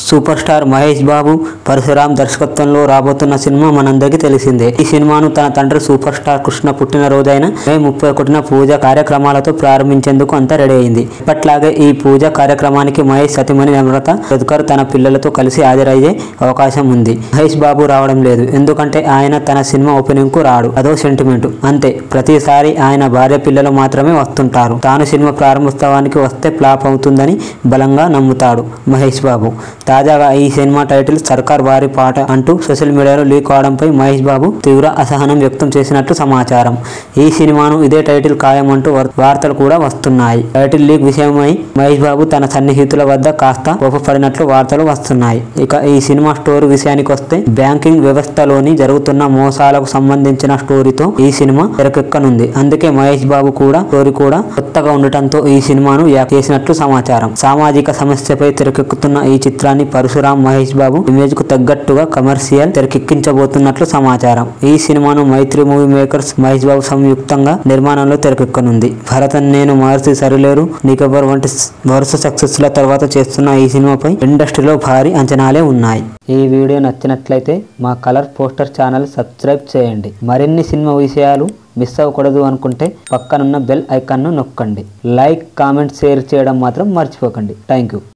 super star Mahesh Babu Parasuram దర్శకత్వంలో రాబోతున్న cinema మనందరికీ తెలిసిందే ఈ సినిమాను తన తండ్రి సూపర్ స్టార్ కృష్ణ పుట్టినరోజైన మే ముప్పై ఒకటిన పూజ కార్యక్రమాలతో ప్రారంభించేందుకు అంతా రెడీ అయింది ఇప్పట్లాగే ఈ పూజ కార్యక్రమానికి మహేష్ సతిమణి నమ్రత రద్కర్ తన పిల్లలతో కలిసి హాజరయ్యే అవకాశం ఉంది మహేష్ బాబు రావడం లేదు ఎందుకంటే ఆయన తన సినిమా ఓపెనింగ్ కు రాడు అదో సెంటిమెంట్ అంతే ప్రతిసారి ఆయన భార్య పిల్లలు మాత్రమే వస్తుంటారు తాను సినిమా ప్రారంభోత్సవానికి వస్తే ఫ్లాప్ అవుతుందని బలంగా నమ్ముతాడు మహేష్ బాబు తాజాగా ఈ సినిమా టైటిల్ సర్కార్ వారి పాట అంటూ సోషల్ మీడియాలో లీక్ అవడంపై మహేష్ బాబు తీవ్ర అసహనం వ్యక్తం చేసినట్లు సమాచారం ఈ సినిమాను ఇదే టైటిల్ ఖాయమంటూ వర్- వార్తలు కూడా వస్తున్నాయి టైటిల్ లీక్ విషయమై మహేష్ బాబు తన సన్నిహితుల వద్ద కాస్త కోపపడినట్లు వార్తలు వస్తున్నాయి ఇక ఈ సినిమా స్టోరీ విషయానికి వస్తే బ్యాంకింగ్ వ్యవస్థలోని జరుగుతున్న మోసాలకు సంబంధించిన స్టోరీతో ఈ సినిమా తెరకెక్కనుంది అందుకే మహేష్ బాబు కూడా స్టోరీ కూడా కొత్తగా ఉండటంతో ఈ సినిమాను యాక్ చేసినట్లు సమాచారం సామాజిక సమస్యపై తెరకెక్కుతున్న ఈ చిత్రాన్ని పరశురామ్ మహేష్ బాబు ఇమేజ్ కు తగ్గట్టుగా కమర్షియల్ తెరకెక్కించబోతున్నట్లు సమాచారం ఈ సినిమాను మైత్రి మూవీ మేకర్స్ మహేష్ బాబు సంయుక్తంగా నిర్మాణంలో తెరకెక్కనుంది భరతన్ నేను మహర్షి సరిలేరు నీకెవర్ వంటి స్- వరుస సక్సెస్ ల తర్వాత చేస్తున్న ఈ సినిమాపై ఇండస్ట్రీలో భారీ అంచనాలే ఉన్నాయి ఈ వీడియో నచ్చినట్లయితే మా కలర్ పోస్టర్ ఛానల్ సబ్స్క్రైబ్ చేయండి మరిన్ని సినిమా విషయాలు మిస్ అవ్వకూడదు అనుకుంటే పక్కనున్న బెల్ ఐకాన్ను నొక్కండి లైక్ కామెంట్ షేర్ చేయడం మాత్రం మర్చిపోకండి థ్యాంక్ యూ